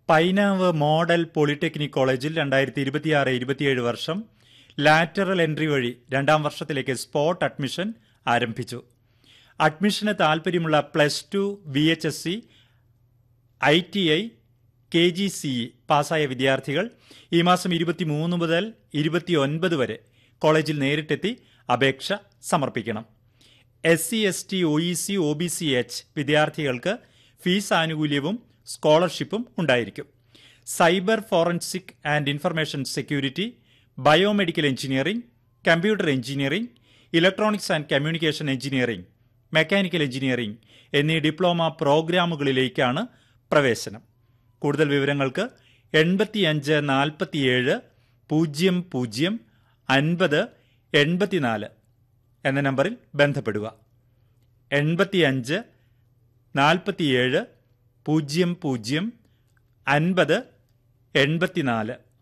Painavu model polytechnic കോളേജിൽ രണ്ടായിരത്തി ഇരുപത്തിയാറ് ഇരുപത്തിയേഴ് വർഷം ലാറ്ററൽ എൻട്രി വഴി രണ്ടാം വർഷത്തിലേക്ക് സ്പോട്ട് അഡ്മിഷൻ ആരംഭിച്ചു അഡ്മിഷന് താൽപ്പര്യമുള്ള plus two V H S C I T I K G C പാസ്സായ വിദ്യാർത്ഥികൾ ഈ മാസം ഇരുപത്തിമൂന്ന് മുതൽ ഇരുപത്തിയൊൻപത് വരെ കോളേജിൽ നേരിട്ടെത്തി അപേക്ഷ സമർപ്പിക്കണം S C S T O E C O B C H വിദ്യാർത്ഥികൾക്ക് ഫീസ് ആനുകൂല്യവും സ്കോളർഷിപ്പും ഉണ്ടായിരിക്കും cyber forensic and information security biomedical engineering computer engineering electronics and communication engineering mechanical engineering എന്നീ ഡിപ്ലോമ പ്രോഗ്രാമുകളിലേക്കാണ് പ്രവേശനം കൂടുതൽ വിവരങ്ങൾക്ക് എൺപത്തിയഞ്ച് നാൽപ്പത്തിയേഴ് പൂജ്യം പൂജ്യം അൻപത് എൺപത്തിനാല് എന്ന നമ്പറിൽ ബന്ധപ്പെടുക എൺപത്തിയഞ്ച് നാൽപ്പത്തിയേഴ് പൂജ്യം പൂജ്യം അൻപത് എൺപത്തിനാല്